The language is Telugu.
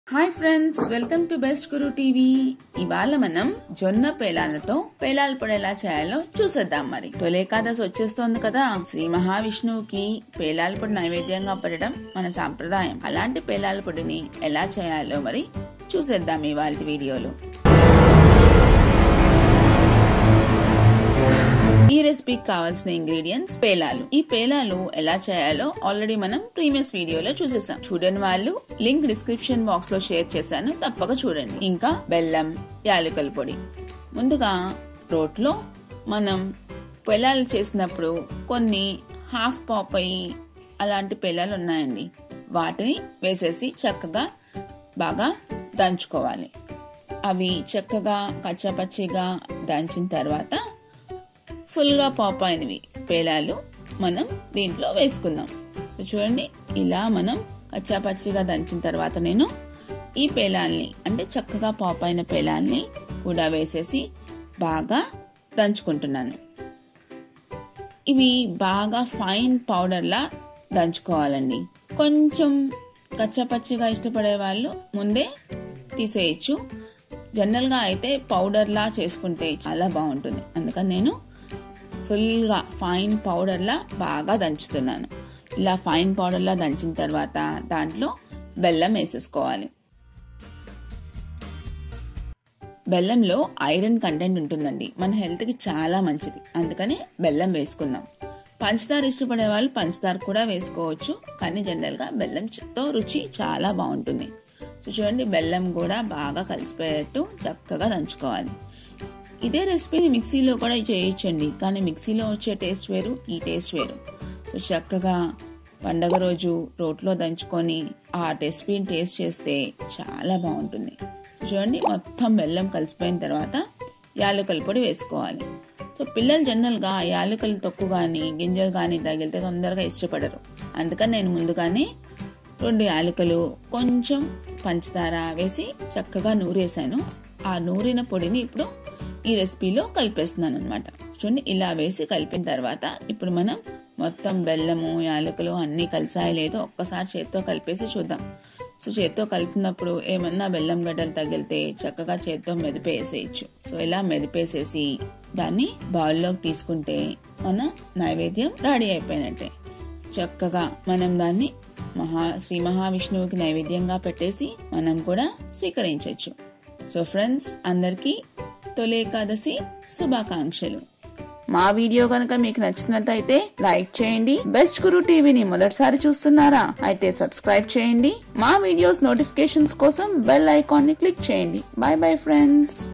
hi friends welcome to best Guru TV ఇవాళ మనం జొన్న పేలాలతో పేలాల పొడి ఎలా చేయాలో చూసేద్దాం మరి తొలి ఏకాదశి వచ్చేస్తోంది కదా శ్రీ మహావిష్ణువుకి పేలాల పొడి నైవేద్యంగా పెట్టడం మన సాంప్రదాయం అలాంటి పేలాల పొడిని ఎలా చేయాలో మరి చూసేద్దాం ఇవాళ వీడియోలో ఈ రెసిపీకి కావాల్సిన ఇంగ్రీడియంట్స్ పేలాలు ఈ పేలాలు ఎలా చేయాలో ఆల్రెడీ మనం ప్రీవియస్ వీడియోలో చూసేసాం చూడని వాళ్ళు లింక్ డిస్క్రిప్షన్ బాక్స్ లో షేర్ చేశాను తప్పక చూడండి ఇంకా బెల్లం యాలకుల పొడి ముందుగా రోట్లో మనం పేలాలు చేసినప్పుడు కొన్ని హాఫ్ పాపయి అలాంటి పేలాలు ఉన్నాయండి వాటిని వేసేసి చక్కగా బాగా దంచుకోవాలి అవి చక్కగా కచ్చాపచ్చిగా దంచిన తర్వాత ఫుల్గా పాప్ అయినవి పేలాలు మనం దీంట్లో వేసుకుందాం చూడండి ఇలా మనం కచ్చాపచ్చిగా దంచిన తర్వాత నేను ఈ పేలాల్ని అంటే చక్కగా పాప్ అయిన పేలాల్ని కూడా వేసేసి బాగా దంచుకుంటున్నాను ఇవి బాగా ఫైన్ పౌడర్లా దంచుకోవాలండి కొంచెం కచ్చాపచ్చిగా ఇష్టపడే వాళ్ళు ముందే తీసేయచ్చు జనరల్గా అయితే పౌడర్లా చేసుకుంటే చాలా బాగుంటుంది అందుకని నేను ఫుల్గా ఫైన్ పౌడర్లా బాగా దంచుతున్నాను ఇలా ఫైన్ పౌడర్లా దంచిన తర్వాత దాంట్లో బెల్లం వేసేసుకోవాలి బెల్లంలో ఐరన్ కంటెంట్ ఉంటుందండి మన హెల్త్కి చాలా మంచిది అందుకని బెల్లం వేసుకుందాం పంచదార ఇష్టపడే వాళ్ళు పంచదార కూడా వేసుకోవచ్చు కానీ జనరల్గా బెల్లంతో రుచి చాలా బాగుంటుంది సో చూడండి బెల్లం కూడా బాగా కలిసిపోయేట్టు చక్కగా దంచుకోవాలి ఇదే రెసిపీని మిక్సీలో కూడా చేయొచ్చండి కానీ మిక్సీలో వచ్చే టేస్ట్ వేరు ఈ టేస్ట్ వేరు సో చక్కగా పండగ రోజు రోట్లో దంచుకొని ఆ రెసిపీని టేస్ట్ చేస్తే చాలా బాగుంటుంది సో చూడండి మొత్తం బెల్లం కలిసిపోయిన తర్వాత యాలకుల పొడి వేసుకోవాలి సో పిల్లలు జనరల్గా యాలకుల తొక్కు కానీ గింజలు కానీ తగిలితే తొందరగా ఇష్టపడరు అందుకని నేను ముందుగానే రెండు యాలకులు కొంచెం పంచదార వేసి చక్కగా నూరేసాను ఆ నూరిన పొడిని ఇప్పుడు ఈ రెసిపీలో కలిపేస్తున్నాను అనమాట చూడండి ఇలా వేసి కలిపిన తర్వాత ఇప్పుడు మనం మొత్తం బెల్లము యాలకులు అన్నీ కలిసాయి లేదో ఒక్కసారి చేత్తో కలిపేసి చూద్దాం సో చేత్తో కలిపినప్పుడు ఏమన్నా బెల్లం గడ్డలు తగిలితే చక్కగా చేత్తో మెదిపేసేయచ్చు సో ఇలా మెదిపేసేసి దాన్ని బౌల్లోకి తీసుకుంటే మన నైవేద్యం రెడీ అయిపోయినట్టే చక్కగా మనం దాన్ని మహా శ్రీ మహావిష్ణువుకి నైవేద్యంగా పెట్టేసి మనం కూడా స్వీకరించవచ్చు సో ఫ్రెండ్స్ అందరికీ తొలి ఏకాదశి శుభాకాంక్షలు మా వీడియో కనుక మీకు నచ్చినట్టయితే లైక్ చేయండి బెస్ట్ గురు టీవీని మొదటిసారి చూస్తున్నారా అయితే సబ్స్క్రైబ్ చేయండి మా వీడియోస్ నోటిఫికేషన్స్ కోసం బెల్ ఐకాన్ ని క్లిక్ చేయండి బై బై ఫ్రెండ్స్